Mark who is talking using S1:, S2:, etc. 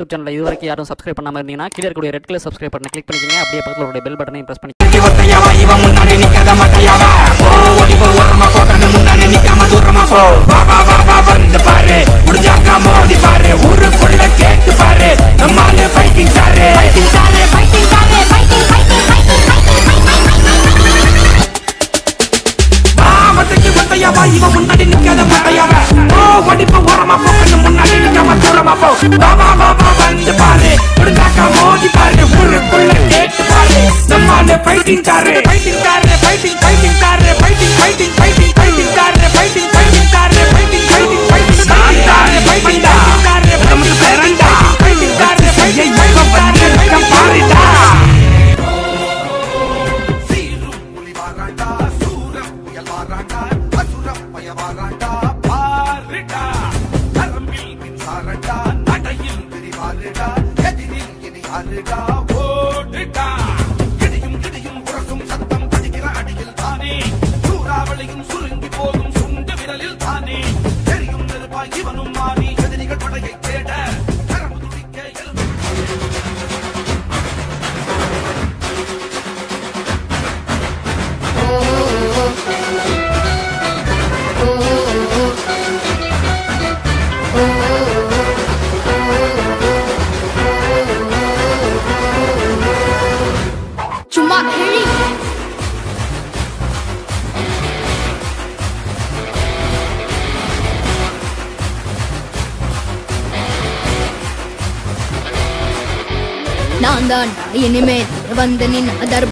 S1: YouTube channel இது வரைக்கும் யாரும் சப்ஸ்கிரைப் பண்ணாமல் இருந்தீங்கன்னா கீழே இருக்கக்கூடிய ரெட் கலர் சப்ஸ்கிரைப் பட்டனை கிளிக் பண்ணிக்கங்க அப்படியே பக்கத்தில் உடைய பெல் பட்டனையும் ப்ரெஸ் பண்ணி
S2: இவ ஒத்தையவ இவ முன்னாடி நிக்காத மாட்டையவ ஓ ஓடி போ ஓரமா போ கண்ணு முன்னாடி நிக்காம தூரமா போ வா வா வா வா வந்து பாரு முடிஞ்சாக்கா மோதி பாரு ஊருக்குள்ள கேட்டு பாரு நம்மால fighting sir fighting sir fighting sir fighting fighting fighting ஒத்தைக்கு ஒத்தையவ இவ முன்னாடி நிக்காத மாட்டையவ ஓ ஓடி போ ஓரமா போ கண்ணு முன்னாடி நிக்காம தூரமா போ வா வா வா வா வந்து பாரு முடிஞ்சாக்கா மோதி பாரு ஊருக்குள்ள கேட்டு பாரு நம்மால fighting sir fighting sir fighting fighting sir fighting fighting fighting fighting sir fighting fighting sir fighting fighting fighting sir fighting sir நமக்கு பேரண்டா fighting sir fighting fighting sir fighting பாருடா
S3: சீரும் புலி வாராண்டா சூரம் புயல் வாராண்டா அசுரம் பய வாராண்டா பாருடா நரம்பில் மின்சாரண்டா நடையில் விரிவாருடா எதிரில் இனி அருடா ஓடுடா இடியும் இடியும் உரசும் சத்தம் படிக்கிற அடியில் தானே சூறாவளியும் சுருங்கி போகும் சுண்டு விரலில் தானே தெரியும் நெருப்பாய் இவனும் மாறி எதிரிகள் படையை தேட கரம்பு துடிக்க எலும்பு
S4: சும்மா கிழி நான் தான் இனிமேல் வந்து நின் அதர்